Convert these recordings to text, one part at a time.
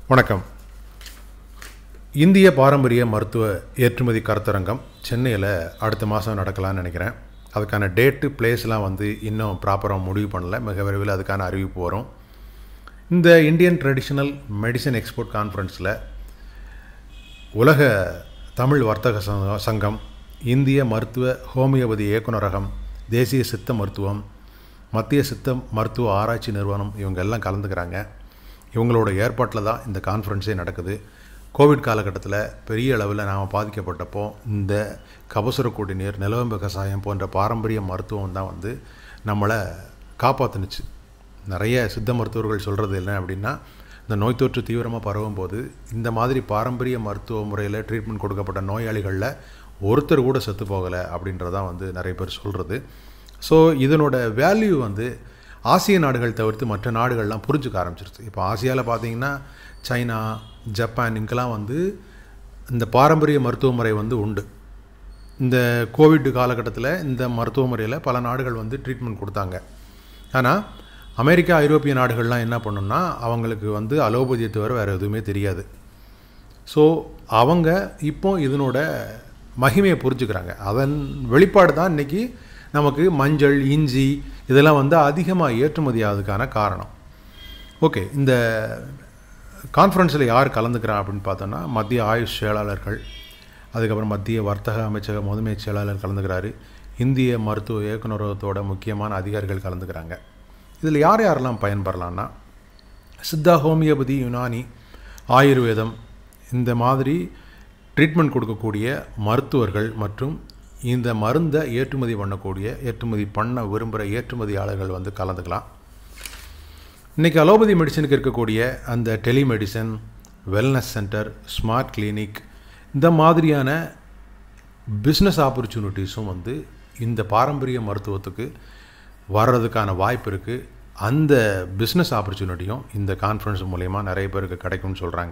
வணக்கம் இந்திய பாரம்பரிய மருத்துவ ஏற்றுமதி கருத்தரங்கம் சென்னையில் அடுத்த மாதம் நடக்கலாம்னு நினைக்கிறேன் அதுக்கான டேட்டு பிளேஸ்லாம் வந்து இன்னும் ப்ராப்பராக முடிவு பண்ணல மிக விரைவில் அதுக்கான அறிவிப்பு வரும் இந்த இந்தியன் ட்ரெடிஷ்னல் மெடிசன் எக்ஸ்போர்ட் கான்ஃபரன்ஸில் உலக தமிழ் வர்த்தக சங்க- சங்கம் இந்திய மருத்துவ ஹோமியோபதி இயக்குநரகம் தேசிய சித்த மருத்துவம் மத்திய சித்த மருத்துவ ஆராய்ச்சி நிறுவனம் இவங்க எல்லாம் கலந்துக்கிறாங்க இவங்களோட ஏற்பாட்டில் தான் இந்த கான்ஃபரன்ஸே நடக்குது கோவிட் காலகட்டத்தில் பெரிய அளவில் நாம் பாதிக்கப்பட்டப்போ இந்த கபசுர குடிநீர் நிலவம்பு கசாயம் போன்ற பாரம்பரிய மருத்துவம் தான் வந்து நம்மளை காப்பாற்றுனுச்சு நிறைய சித்த மருத்துவர்கள் சொல்கிறது என்ன அப்படின்னா இந்த நோய் தொற்று தீவிரமாக பரவும் போது இந்த மாதிரி பாரம்பரிய மருத்துவ முறையில் ட்ரீட்மெண்ட் கொடுக்கப்பட்ட நோயாளிகளில் ஒருத்தர் கூட செத்து போகலை அப்படின்றதான் வந்து நிறைய பேர் சொல்கிறது ஸோ இதனோட வேல்யூ வந்து ஆசிய நாடுகள் தவிர்த்து மற்ற நாடுகள்லாம் புரிஞ்சுக்க ஆரம்பிச்சிருச்சு இப்போ ஆசியாவில் பார்த்தீங்கன்னா சைனா ஜப்பான் இங்கெல்லாம் வந்து இந்த பாரம்பரிய மருத்துவ முறை வந்து உண்டு இந்த கோவிட் காலகட்டத்தில் இந்த மருத்துவ முறையில் பல நாடுகள் வந்து ட்ரீட்மெண்ட் கொடுத்தாங்க ஆனால் அமெரிக்கா ஐரோப்பிய நாடுகள்லாம் என்ன பண்ணுன்னா அவங்களுக்கு வந்து அலோபதியை தவிர வேறு எதுவுமே தெரியாது ஸோ அவங்க இப்போ இதனோட மகிமையை புரிஞ்சுக்கிறாங்க அதன் வெளிப்பாடு தான் இன்றைக்கி நமக்கு மஞ்சள் இஞ்சி இதெல்லாம் வந்து அதிகமாக ஏற்றுமதி ஆகுதுக்கான காரணம் ஓகே இந்த கான்ஃபரன்ஸில் யார் கலந்துக்கிறா அப்படின்னு பார்த்தோன்னா மத்திய ஆயுஷ் செயலாளர்கள் அதுக்கப்புறம் மத்திய வர்த்தக அமைச்சக முதன்மை செயலாளர் கலந்துக்கிறாரு இந்திய மருத்துவ இயக்குநரகத்தோட முக்கியமான அதிகாரிகள் கலந்துக்கிறாங்க இதில் யார் யாரெல்லாம் பயன்பெறலான்னா சித்தா ஹோமியோபதி யுனானி ஆயுர்வேதம் இந்த மாதிரி ட்ரீட்மெண்ட் கொடுக்கக்கூடிய மருத்துவர்கள் மற்றும் இந்த மருந்தை ஏற்றுமதி பண்ணக்கூடிய ஏற்றுமதி பண்ண விரும்புகிற ஏற்றுமதியாளர்கள் வந்து கலந்துக்கலாம் இன்றைக்கி அலோபதி மெடிசனுக்கு இருக்கக்கூடிய அந்த telemedicine wellness centre smart clinic இந்த மாதிரியான பிஸ்னஸ் ஆப்பர்ச்சுனிட்டிஸும் வந்து இந்த பாரம்பரிய மருத்துவத்துக்கு வர்றதுக்கான வாய்ப்பு இருக்குது அந்த பிஸ்னஸ் ஆப்பர்ச்சுனிட்டியும் இந்த கான்ஃபரன்ஸ் மூலயமா நிறைய பேருக்கு கிடைக்கும்னு சொல்கிறாங்க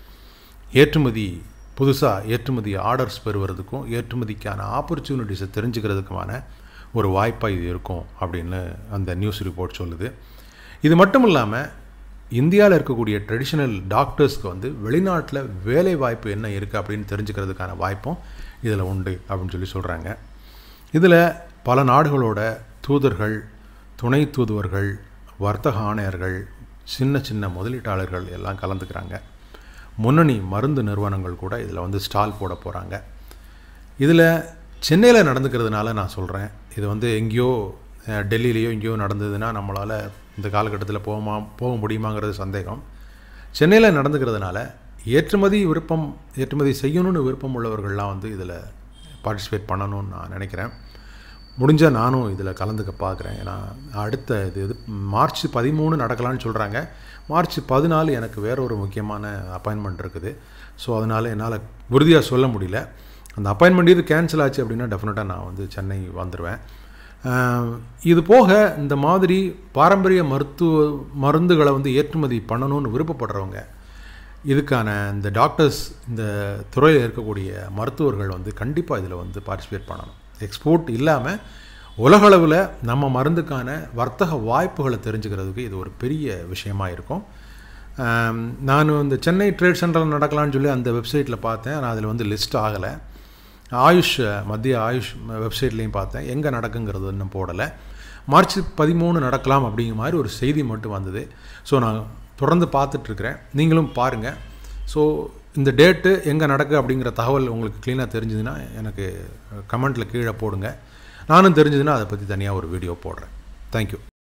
ஏற்றுமதி புதுசாக ஏற்றுமதி ஆர்டர்ஸ் பெறுவதற்கும் ஏற்றுமதிக்கான ஆப்பர்ச்சுனிட்டிஸை தெரிஞ்சுக்கிறதுக்குமான ஒரு வாய்ப்பாக இது இருக்கும் அப்படின்னு அந்த நியூஸ் ரிப்போர்ட் சொல்லுது இது மட்டும் இல்லாமல் இந்தியாவில் இருக்கக்கூடிய ட்ரெடிஷ்னல் டாக்டர்ஸ்க்கு வந்து வெளிநாட்டில் வேலை வாய்ப்பு என்ன இருக்குது அப்படின்னு தெரிஞ்சுக்கிறதுக்கான வாய்ப்பும் இதில் உண்டு அப்படின்னு சொல்லி சொல்கிறாங்க இதில் பல நாடுகளோட தூதர்கள் துணை தூதுவர்கள் வர்த்தக ஆணையர்கள் சின்ன சின்ன முதலீட்டாளர்கள் எல்லாம் கலந்துக்கிறாங்க முன்னணி மருந்து நிறுவனங்கள் கூட இதில் வந்து ஸ்டால் போட போகிறாங்க இதில் சென்னையில் நடந்துக்கிறதுனால நான் சொல்கிறேன் இது வந்து எங்கேயோ அஹ், டெல்லியிலேயோ எங்கேயோ நடந்ததுன்னா நம்மளால் இந்த காலகட்டத்தில் போகுமா போக முடியுமாங்கிறது சந்தேகம் சென்னையில் நடந்துக்கிறதுனால ஏற்றுமதி விருப்பம் ஏற்றுமதி செய்யணும்னு விருப்பம் உள்ளவர்கள்லாம் வந்து இதில் பார்ட்டிசிபேட் பண்ணணும்னு நான் நினைக்கிறேன் முடிஞ்சால் நானும் இதில் கலந்துக்க பார்க்குறேன் ஏன்னா அடுத்த இது இது மார்ச் பதிமூணு நடக்கலாம்னு சொல்கிறாங்க மார்ச் பதினாலு எனக்கு வேற ஒரு முக்கியமான அப்பாயின்மெண்ட் இருக்குது ஸோ அதனால் என்னால் உறுதியாக சொல்ல முடியல அந்த அப்பாயின்மெண்ட் இது கேன்சல் ஆச்சு அப்படின்னா டெஃபினட்டாக நான் வந்து சென்னை வந்துடுவேன் ஆஹ், இது போக இந்த மாதிரி பாரம்பரிய மருத்துவ மருந்துகளை வந்து ஏற்றுமதி பண்ணணும்னு விருப்பப்படுறவங்க இதுக்கான இந்த டாக்டர்ஸ் இந்த துறையில் இருக்கக்கூடிய மருத்துவர்கள் வந்து கண்டிப்பாக இதில் வந்து பார்ட்டிசிபேட் பண்ணணும் எக்ஸ்போர்ட் இல்லாமல் உலகளவில் நம்ம மருந்துக்கான வர்த்தக வாய்ப்புகளை தெரிஞ்சுக்கிறதுக்கு இது ஒரு பெரிய விஷயமா இருக்கும் ஆம், நான் இந்த சென்னை ட்ரேட் சென்டரில் நடக்கலாம்னு சொல்லி அந்த வெப்சைட்டில் பார்த்தேன் ஆனால் அதில் வந்து லிஸ்ட் ஆகலை ஆயுஷ் மத்திய ஆயுஷ் வெப்சைட்லேயும் பார்த்தேன் எங்கே நடக்குங்கிறது இன்னும் போடலை மார்ச் பதிமூணு நடக்கலாம் அப்படிங்கிற மாதிரி ஒரு செய்தி மட்டும் வந்தது ஸோ நான் தொடர்ந்து பார்த்துட்ருக்கிறேன் நீங்களும் பாருங்கள் ஸோ இந்த டேட்டு எங்கே நடக்கு அப்படிங்கிற தகவல் உங்களுக்கு க்ளீனாக தெரிஞ்சதுன்னா எனக்கு கமெண்ட்டில் கீழே போடுங்க நானும் தெரிஞ்சதுன்னா அதை பற்றி தனியாக ஒரு வீடியோ போடுறேன் தேங்க்யூ